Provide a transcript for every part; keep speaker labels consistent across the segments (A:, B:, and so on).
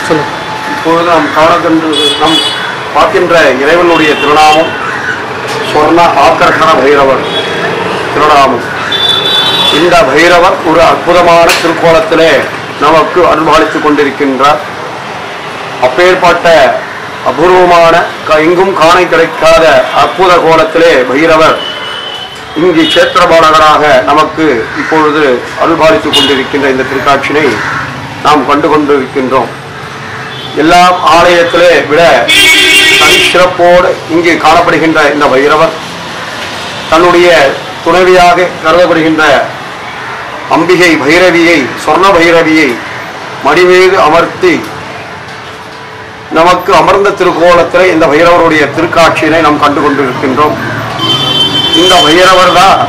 A: சொல்லுங்க
B: இப்பொழுது நாம் காணக்கின்ற நம் பார்க்கின்ற இறைவனுடைய திருநாமம் சொர்ண ஆக்கர்ஷண பைரவர் திருநாமம் இந்த பைரவர் ஒரு அற்புதமான திருக்கோலத்திலே நமக்கு அனுபவித்துக் கொண்டிருக்கின்றார் அப்பேற்பட்ட அபூர்வமான க- எங்கும் காண கிடைக்காத அற்புத கோலத்திலே பைரவர் இங்கு சேத்திரபாலகராக நமக்கு இப்பொழுது அருள்பாலித்துக் கொண்டிருக்கின்ற இந்த திருக்காட்சினை நாம் கண்டு கொண்டிருக்கின்றோம் எல்லாம் ஆலயத்திலே விட தனி சிறப்போடு இங்கு காணப்படுகின்ற இந்த பைரவர் தன்னுடைய துணைவியாக கருதப்படுகின்ற அம்பிகை பைரவியை சொர்ண பைரவியை மடிமீது அமர்த்தி நமக்கு அமர்ந்த திருக்கோலத்தில் இந்த பைரவருடைய திருக்காட்சியினை நாம் கண்டு கொண்டிருக்கின்றோம் இந்த பைரவர் தான்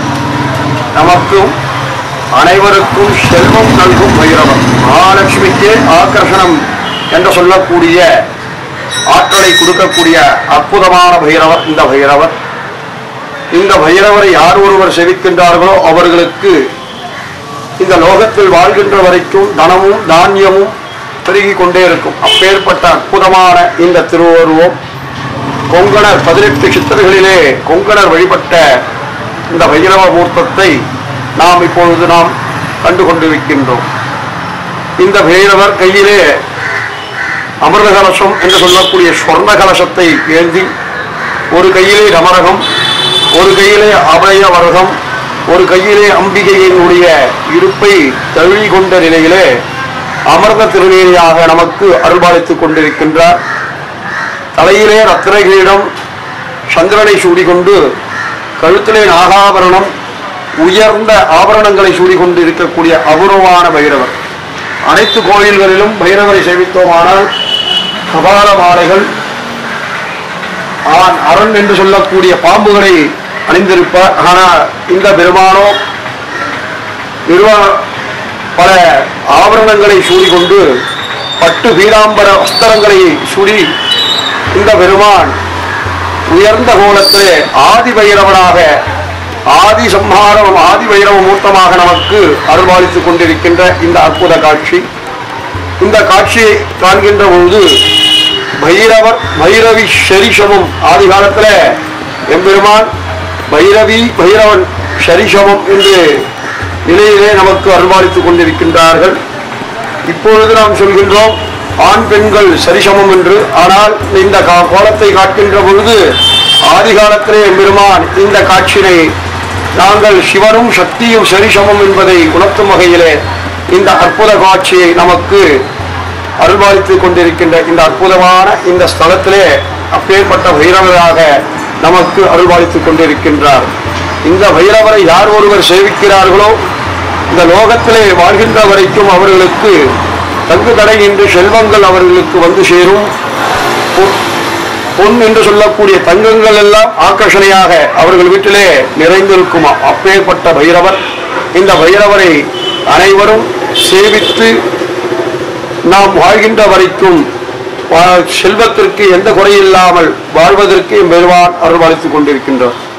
B: நமக்கும் அனைவருக்கும் செல்வம் நல்கும் பைரவர் மகாலட்சுமிக்கு ஆகர்ஷணம் என்று சொல்லக்கூடிய ஆற்றலை கொடுக்கக்கூடிய அற்புதமான பைரவர் இந்த பைரவர் இந்த பைரவரை யார் ஒருவர் செவிக்கின்றார்களோ அவர்களுக்கு இந்த லோகத்தில் வாழ்கின்ற வரைக்கும் தனமும் தானியமும் பெருகிக் கொண்டே இருக்கும் அப்பேற்பட்ட அற்புதமான இந்த திருவருவம் கொங்கணர் பதினெட்டு சித்தர்களிலே கொங்கணர் வழிபட்ட இந்த பைரவ மூர்த்தத்தை நாம் இப்பொழுது நாம் கண்டு கொண்டிருக்கின்றோம் இந்த பைரவர் கையிலே அமிர்த கலசம் என்று சொல்லக்கூடிய சொர்ண கலசத்தை ஏந்தி ஒரு கையிலே ரமரகம் ஒரு கையிலே அபய வரகம் ஒரு கையிலே அம்பிகையினுடைய இருப்பை தழுவி கொண்ட நிலையிலே அமர்ந்த திருநீரியாக நமக்கு அருள்பாலித்துக் கொண்டிருக்கின்றார் தலையிலே ரத்தின கிரீடம் சந்திரனை சூடிக்கொண்டு கழுத்திலே நாகாபரணம் உயர்ந்த ஆபரணங்களை சூடிக்கொண்டு இருக்கக்கூடிய அபூர்வமான பைரவர் அனைத்து கோயில்களிலும் பைரவரை சேவித்தோமானால் கபால மாலைகள் ஆண் அரண் என்று சொல்லக்கூடிய பாம்புகளை அணிந்திருப்பார் ஆனால் இந்த பெருமானோ நிர்வா பல ஆபரணங்களை சூடிக்கொண்டு பட்டு பீதாம்பர வஸ்திரங்களை சூடி இந்த பெருமான் உயர்ந்த கோலத்திலே ஆதி பைரவனாக ஆதி சம்ஹாரம் ஆதி பைரவ மூர்த்தமாக நமக்கு அருள்பாலித்துக் கொண்டிருக்கின்ற இந்த அற்புத காட்சி இந்த காட்சியை காண்கின்ற பொழுது பைரவர் பைரவி ஷரிஷமும் ஆதி காலத்துல எம்பெருமான் பைரவி பைரவன் ஷரிஷமம் என்று நிலையிலே நமக்கு அருள்பாலித்துக் கொண்டிருக்கின்றார்கள் இப்பொழுது நாம் சொல்கின்றோம் ஆண் பெண்கள் சரிசமம் என்று ஆனால் இந்த கா- கோலத்தை காட்டுகின்ற பொழுது ஆதி காலத்திலே எம்பெருமான் இந்த காட்சியினை நாங்கள் சிவனும் சக்தியும் சரிசமம் என்பதை உணர்த்தும் வகையிலே இந்த அற்புத காட்சியை நமக்கு அருள்பாலித்துக் கொண்டிருக்கின்ற இந்த அற்புதமான இந்த ஸ்தலத்திலே அப்பேற்பட்ட பைரவராக நமக்கு அருள்பாலித்துக் கொண்டிருக்கின்றார் இந்த பைரவரை யார் ஒருவர் சேவிக்கிறார்களோ இந்த லோகத்திலே வாழ்கின்ற வரைக்கும் அவர்களுக்கு தங்கு தடையின்றி செல்வங்கள் அவர்களுக்கு வந்து சேரும் பொ- பொன் என்று சொல்லக்கூடிய தங்கங்கள் எல்லாம் ஆக்கர்ஷணையாக அவர்கள் வீட்டிலே நிறைந்திருக்கும் அப்பேற்பட்ட பைரவர் இந்த பைரவரை அனைவரும் சேவித்து நாம் வாழ்கின்ற வரைக்கும் வா- செல்வத்திற்கு எந்த குறையில்லாமல் வாழ்வதற்கு பெருவான் அருள்வாளித்துக் கொண்டிருக்கின்றோம்